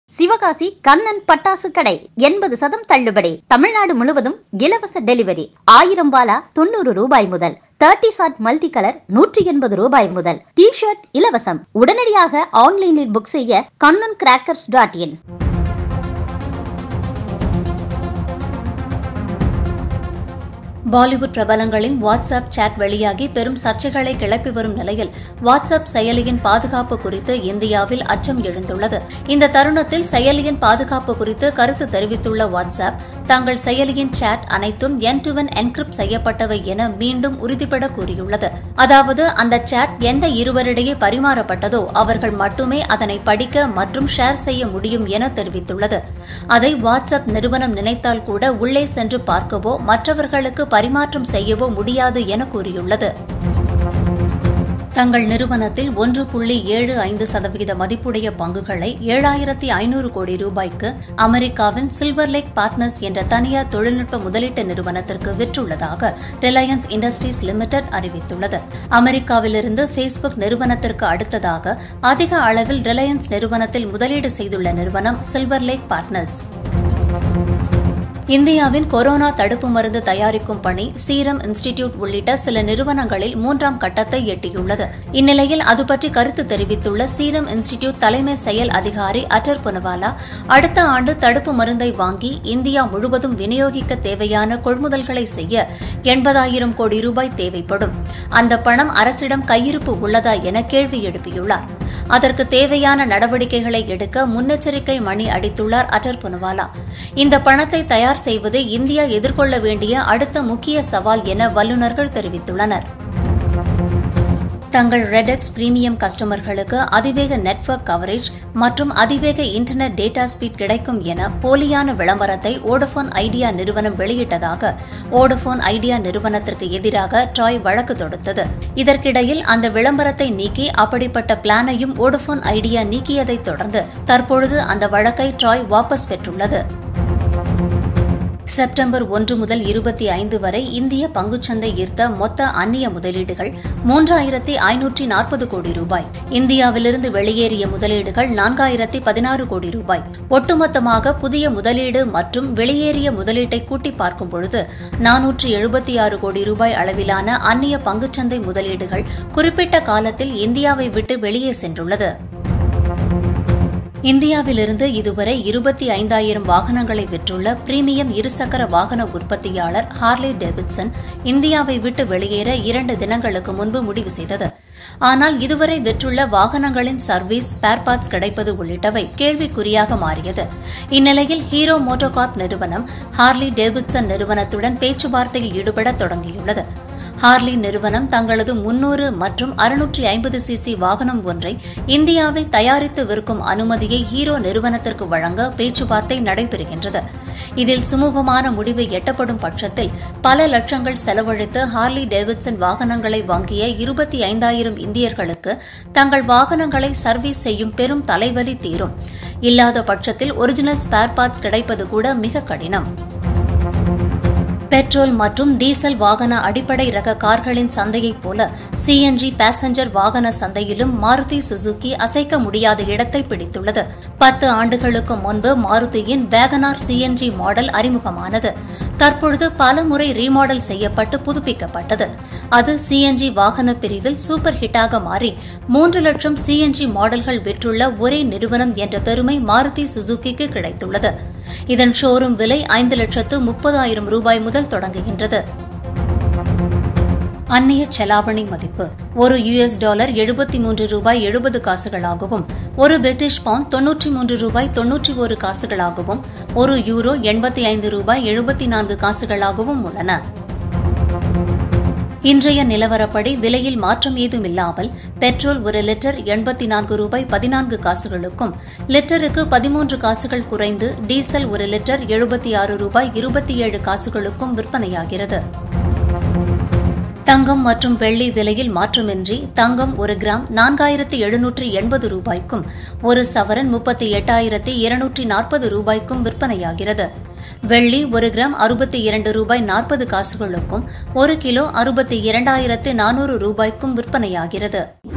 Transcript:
சிவகாசி கண்ணன் பட்டாசு கடை எண்பது சதம் தள்ளுபடி தமிழ்நாடு முழுவதும் இலவச டெலிவரி ஆயிரம் பாலா தொண்ணூறு ரூபாய் முதல் தேர்ட்டி சாட் மல்டி கலர் நூற்றி எண்பது ரூபாய் முதல் டி ஷர்ட் இலவசம் உடனடியாக ஆன்லைனில் புக் செய்ய Kannan crackers dot in Bollywood பிரபலங்களின் வாட்ஸ்அப் சாட் வெளியாகி பெரும் சர்ச்சைகளை கிளப்பி வரும் நிலையில் வாட்ஸ்அப் செயலியின் பாதுகாப்பு குறித்து இந்தியாவில் அச்சம் எழுந்துள்ளது இந்த தருணத்தில் செயலியின் பாதுகாப்பு குறித்து கருத்து தெரிவித்துள்ள வாட்ஸ்அப் தங்கள் செயலியின் சாட் அனைத்தும் என் டு என் என்கிரிப்ட் செய்யப்பட்டவை என மீண்டும் உறுதிபட கூறியுள்ளது அதாவது அந்த சாட் எந்த இருவரிடையே பரிமாறப்பட்டதோ அவர்கள் மட்டுமே அதனை படிக்க மற்றும் ஷேர் செய்ய முடியும் என தெரிவித்துள்ளது அதை வாட்ஸ்அப் நிறுவனம் நினைத்தால் கூட உள்ளே சென்று பார்க்கவோ மற்றவர்களுக்கு பரிமாற்றம் செய்யவோ முடியாது என கூறியுள்ளது தங்கள் நிறுவனத்தில் ஒன்று புள்ளி ஏழு ஐந்து சதவீத மதிப்புடைய பங்குகளை ஏழாயிரத்தி ஐநூறு கோடி ரூபாய்க்கு அமெரிக்காவின் சில்வர் லேக் பார்ட்னர்ஸ் என்ற தனியார் தொழில்நுட்ப முதலீட்டு நிறுவனத்திற்கு விற்றுள்ளதாக ரிலையன்ஸ் இண்டஸ்ட்ரீஸ் லிமிடெட் அறிவித்துள்ளது அமெரிக்காவிலிருந்து ஃபேஸ்புக் நிறுவனத்திற்கு அடுத்ததாக அதிக அளவில் ரிலையன்ஸ் நிறுவனத்தில் முதலீடு செய்துள்ள நிறுவனம் சில்வர் லேக் பார்ட்னர்ஸ் இந்தியாவின் கொரோனா தடுப்பு மருந்து தயாரிக்கும் பணி சீரம் இன்ஸ்டிடியூட் உள்ளிட்ட சில நிறுவனங்களில் மூன்றாம் கட்டத்தை எட்டியுள்ளது இந்நிலையில் அது பற்றி கருத்து தெரிவித்துள்ள சீரம் இன்ஸ்டிடியூட் தலைமை செயல் அதிகாரி அட்டர் புனவாலா அடுத்த ஆண்டு தடுப்பு மருந்தை வாங்கி இந்தியா முழுவதும் விநியோகிக்க தேவையான கொள்முதல்களை செய்ய எண்பதாயிரம் கோடி ரூபாய் தேவைப்படும் அந்த பணம் அரசிடம் கையிருப்பு உள்ளதா என கேள்வி எழுப்பியுள்ளார் அதற்கு தேவையான நடவடிக்கைகளை எடுக்க முன்னெச்சரிக்கை மணி அடித்துள்ளார் அட்டர் புனவாலா இந்த பணத்தை தயார் செய்வது இந்தியா எதிர்கொள்ள வேண்டிய அடுத்த முக்கிய சவால் என வல்லுநர்கள் தெரிவித்துள்ளனர் தங்கள் ரெடெக்ஸ் பிரீமியம் கஸ்டமர்களுக்கு அதிவேக நெட்வொர்க் கவரேஜ் மற்றும் அதிவேக இன்டர்நெட் டேட்டா ஸ்பீட் கிடைக்கும் என போலியான விளம்பரத்தை ஓடோபோன் ஐடியா நிறுவனம் வெளியிட்டதாக ஓடோபோன் ஐடியா நிறுவனத்திற்கு எதிராக ட்ராய் வழக்கு தொடுத்தது இதற்கிடையில் அந்த விளம்பரத்தை நீக்கி அப்படிப்பட்ட பிளானையும் ஓடோபோன் ஐடியா நீக்கியதைத் தொடர்ந்து தற்பொழுது அந்த வழக்கை ட்ராய் வாபஸ் பெற்றுள்ளது செப்டம்பர் ஒன்று முதல் இருபத்தி ஐந்து வரை இந்திய பங்குச்சந்தை ஈர்த்த மொத்த அந்நிய முதலீடுகள் மூன்றாயிரத்தி ஐநூற்றி நாற்பது கோடி ரூபாய் இந்தியாவிலிருந்து வெளியேறிய முதலீடுகள் நான்காயிரத்தி பதினாறு கோடி ரூபாய் ஒட்டுமொத்தமாக புதிய முதலீடு மற்றும் வெளியேறிய முதலீட்டை கூட்டி பார்க்கும் பொழுது நானூற்றி எழுபத்தி ஆறு கோடி ரூபாய் அளவிலான அந்நிய பங்குச்சந்தை முதலீடுகள் குறிப்பிட்ட காலத்தில் இந்தியாவை விட்டு வெளியே சென்றுள்ளது இந்தியாவிலிருந்து இதுவரை இருபத்தி ஐந்தாயிரம் வாகனங்களை விற்றுள்ள பிரீமியம் இருசக்கர வாகன உற்பத்தியாளர் ஹார்லே டேவிட்சன் இந்தியாவை விட்டு வெளியேற இரண்டு தினங்களுக்கு முன்பு முடிவு செய்தது ஆனால் இதுவரை விற்றுள்ள வாகனங்களின் சர்வீஸ் ஸ்பேர் பார்ட்ஸ் கிடைப்பது உள்ளிட்டவை கேள்விக்குறியாக மாறியது இந்நிலையில் ஹீரோ மோட்டோகார்ப் நிறுவனம் ஹார்லி டேவிட்சன் நிறுவனத்துடன் பேச்சுவார்த்தையில் ஈடுபட தொடங்கியுள்ளது ஹார்லி நிறுவனம் தங்களது முன்னூறு மற்றும் அறுநூற்றி ஐம்பது சிசி வாகனம் ஒன்றை இந்தியாவில் தயாரித்து விற்கும் அனுமதியை ஹீரோ நிறுவனத்திற்கு வழங்க பேச்சுவார்த்தை நடைபெறுகின்றது இதில் சுமூகமான முடிவு எட்டப்படும் பட்சத்தில் பல லட்சங்கள் செலவழித்து ஹார்லி டேவிட்சன் வாகனங்களை வாங்கிய இருபத்தி ஐந்தாயிரம் இந்தியர்களுக்கு தங்கள் வாகனங்களை சர்வீஸ் செய்யும் பெரும் தலைவலி தீரும் இல்லாத பட்சத்தில் ஒரிஜினல் ஸ்பேர் பார்ட்ஸ் கிடைப்பது கூட மிக கடினம் பெட்ரோல் மற்றும் டீசல் வாகன அடிப்படை ரக கார்களின் சந்தையைப் போல சிஎன்ஜி பேசஞ்சர் வாகன சந்தையிலும் மாருதி சுசுகி அசைக்க முடியாத இடத்தை பிடித்துள்ளது பத்து ஆண்டுகளுக்கு முன்பு மாருதியின் வேகனார் சிஎன்ஜி மாடல் அறிமுகமானது தற்பொழுது பல முறை ரீமாடல் செய்யப்பட்டு புதுப்பிக்கப்பட்டது அது சிஎன்ஜி வாகன பிரிவில் சூப்பர் ஹிட்டாக மாறி மூன்று லட்சம் சிஎன்ஜி மாடல்கள் விற்றுள்ள ஒரே நிறுவனம் என்ற பெருமை மாருதி சுசுகிக்கு கிடைத்துள்ளது இதன் ஷோரூம் விலை ஐந்து லட்சத்து முப்பதாயிரம் ரூபாய் முதல் தொடங்குகின்றது அந்நிய செலாவணி மதிப்பு ஒரு யுஎஸ் டாலர் எழுபத்தி மூன்று ரூபாய் எழுபது காசுகளாகவும் ஒரு பிரிட்டிஷ் பவுண்ட் தொன்னூற்றி மூன்று ரூபாய் தொன்னூற்றி ஒரு காசுகளாகவும் ஒரு யூரோ எண்பத்தி ஐந்து ரூபாய் எழுபத்தி நான்கு காசுகளாகவும் உள்ளன இன்றைய நிலவரப்படி விலையில் மாற்றம் ஏதும் இல்லாமல் பெட்ரோல் ஒரு லிட்டர் எண்பத்தி நான்கு ரூபாய் பதினான்கு காசுகளுக்கும் லிட்டருக்கு பதிமூன்று காசுகள் குறைந்து டீசல் ஒரு லிட்டர் எழுபத்தி ஆறு ரூபாய் இருபத்தி ஏழு காசுகளுக்கும் விற்பனையாகிறது தங்கம் மற்றும் வெள்ளி விலையில் மாற்றமின்றி தங்கம் ஒரு கிராம் நான்காயிரத்தி எழுநூற்றி எண்பது ரூபாய்க்கும் ஒரு சவரன் முப்பத்தி எட்டாயிரத்தி இருநூற்றி நாற்பது ரூபாய்க்கும் விற்பனையாகிறது வெள்ளி ஒரு கிராம் அறுபத்தி இரண்டு ரூபாய் நாற்பது காசுகளுக்கும் ஒரு கிலோ அறுபத்தி இரண்டாயிரத்து நானூறு ரூபாய்க்கும் விற்பனையாகிறது